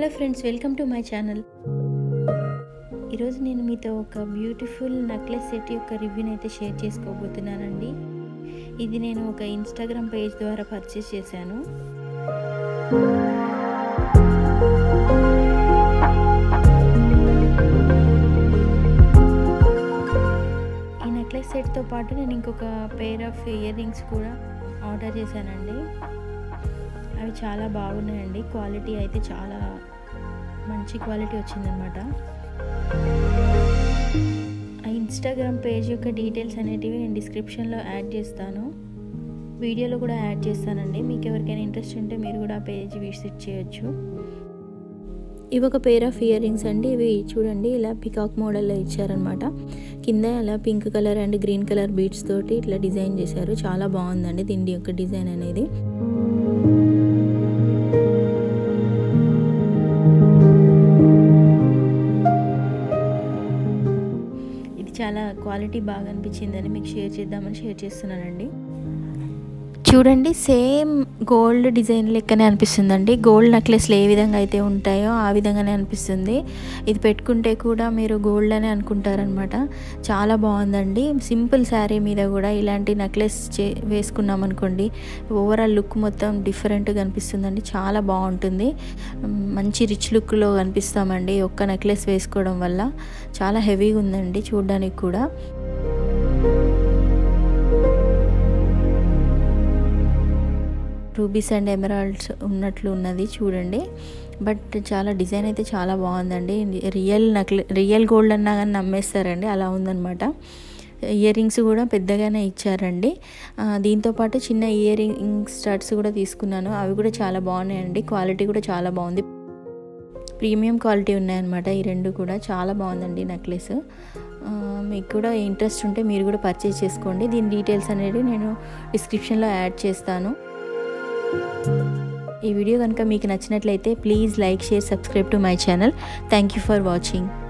hello friends welcome to my channel ఈరోజు నేను మీతో ఒక బ్యూటిఫుల్ నెక్లెస్ సెట్ యొక్క రివ్యూని అయితే షేర్ చేసుకోబోతున్నానండి ఇది నేను ఒక ఇన్స్టాగ్రామ్ పేజ్ ద్వారా పర్చేస్ చేశాను ఈ నెక్లెస్ సెట్తో పాటు నేను ఇంకొక పేర్ ఆఫ్ ఇయర్ రింగ్స్ కూడా ఆర్డర్ చేశానండి అవి చాలా బాగున్నాయండి క్వాలిటీ అయితే చాలా మంచి క్వాలిటీ వచ్చిందనమాట ఆ ఇన్స్టాగ్రామ్ పేజ్ యొక్క డీటెయిల్స్ అనేటివి నేను డిస్క్రిప్షన్లో యాడ్ చేస్తాను వీడియోలో కూడా యాడ్ చేస్తానండి మీకు ఎవరికైనా ఇంట్రెస్ట్ ఉంటే మీరు కూడా ఆ పేజ్ విజిట్ చేయొచ్చు ఇవి ఒక పేర్ ఆఫ్ ఇయర్ రింగ్స్ అండి ఇవి చూడండి ఇలా పికాక్ మోడల్లో ఇచ్చారనమాట కింద అలా pink colour and green colour beads తోటి ఇట్లా డిజైన్ చేశారు చాలా బాగుందండి దీని యొక్క డిజైన్ అనేది ఇది చాలా క్వాలిటీ బాగా అనిపించిందని మీకు షేర్ చేద్దామని షేర్ చేస్తున్నానండి చూడండి సేమ్ గోల్డ్ డిజైన్ లెక్కనే అనిపిస్తుందండి గోల్డ్ నెక్లెస్లు ఏ విధంగా అయితే ఉంటాయో ఆ విధంగానే అనిపిస్తుంది ఇది పెట్టుకుంటే కూడా మీరు గోల్డ్ అనే అనుకుంటారనమాట చాలా బాగుందండి సింపుల్ శారీ మీద కూడా ఇలాంటి నెక్లెస్ చే వేసుకున్నాం అనుకోండి ఓవరాల్ లుక్ మొత్తం డిఫరెంట్గా అనిపిస్తుందండి చాలా బాగుంటుంది మంచి రిచ్ లుక్లో కనిపిస్తామండి ఒక్క నెక్లెస్ వేసుకోవడం వల్ల చాలా హెవీగా ఉందండి చూడడానికి కూడా రూబీస్ అండ్ ఎమరాల్డ్స్ ఉన్నట్లు ఉన్నది చూడండి బట్ చాలా డిజైన్ అయితే చాలా బాగుందండి రియల్ నక్లె రియల్ గోల్డ్ అన్నా కానీ నమ్మేస్తారండి అలా ఉందన్నమాట ఇయర్ రింగ్స్ కూడా పెద్దగానే ఇచ్చారండి దీంతోపాటు చిన్న ఇయర్ రింగ్ స్టడ్స్ కూడా తీసుకున్నాను అవి కూడా చాలా బాగున్నాయండి క్వాలిటీ కూడా చాలా బాగుంది ప్రీమియం క్వాలిటీ ఉన్నాయన్నమాట ఈ రెండు కూడా చాలా బాగుందండి నెక్లెస్ మీకు కూడా ఇంట్రెస్ట్ ఉంటే మీరు కూడా పర్చేస్ చేసుకోండి దీని డీటెయిల్స్ అనేది నేను డిస్క్రిప్షన్లో యాడ్ చేస్తాను ఈ వీడియో కనుక మీకు నచ్చినట్లయితే please like share subscribe to my channel thank you for watching